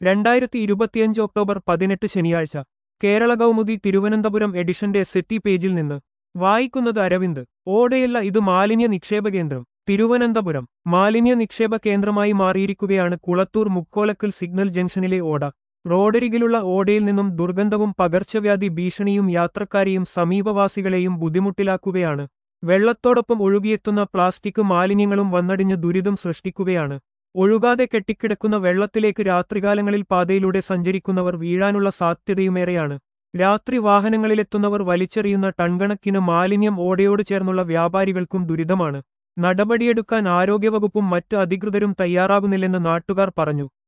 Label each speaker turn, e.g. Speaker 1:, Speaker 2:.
Speaker 1: രണ്ടായിരത്തി ഇരുപത്തിയഞ്ച് ഒക്ടോബർ പതിനെട്ട് ശനിയാഴ്ച കേരള കൗമുദി തിരുവനന്തപുരം എഡിഷന്റെ സെറ്റി പേജിൽ നിന്ന് വായിക്കുന്നത് അരവിന്ദ് ഓടയല്ല ഇത് മാലിന്യ നിക്ഷേപ കേന്ദ്രം തിരുവനന്തപുരം മാലിന്യ നിക്ഷേപ കേന്ദ്രമായി മാറിയിരിക്കുകയാണ് കുളത്തൂർ മുക്കോലക്കൽ സിഗ്നൽ ജംഗ്ഷനിലെ ഓട റോഡരികിലുള്ള ഓടയിൽ നിന്നും ദുർഗന്ധവും പകർച്ചവ്യാധി ഭീഷണിയും യാത്രക്കാരെയും സമീപവാസികളെയും ബുദ്ധിമുട്ടിലാക്കുകയാണ് വെള്ളത്തോടൊപ്പം ഒഴുകിയെത്തുന്ന പ്ലാസ്റ്റിക് മാലിന്യങ്ങളും വന്നടിഞ്ഞ് ദുരിതം സൃഷ്ടിക്കുകയാണ് ഒഴുകാതെ കെട്ടിക്കിടക്കുന്ന വെള്ളത്തിലേക്ക് രാത്രികാലങ്ങളിൽ പാതയിലൂടെ സഞ്ചരിക്കുന്നവർ വീഴാനുള്ള സാധ്യതയുമേറെയാണ് രാത്രി വാഹനങ്ങളിലെത്തുന്നവർ വലിച്ചെറിയുന്ന ടൺകണക്കിന് മാലിന്യം ഓടയോട് ചേർന്നുള്ള വ്യാപാരികൾക്കും ദുരിതമാണ് നടപടിയെടുക്കാൻ ആരോഗ്യവകുപ്പും മറ്റ് അധികൃതരും തയ്യാറാകുന്നില്ലെന്ന് നാട്ടുകാർ പറഞ്ഞു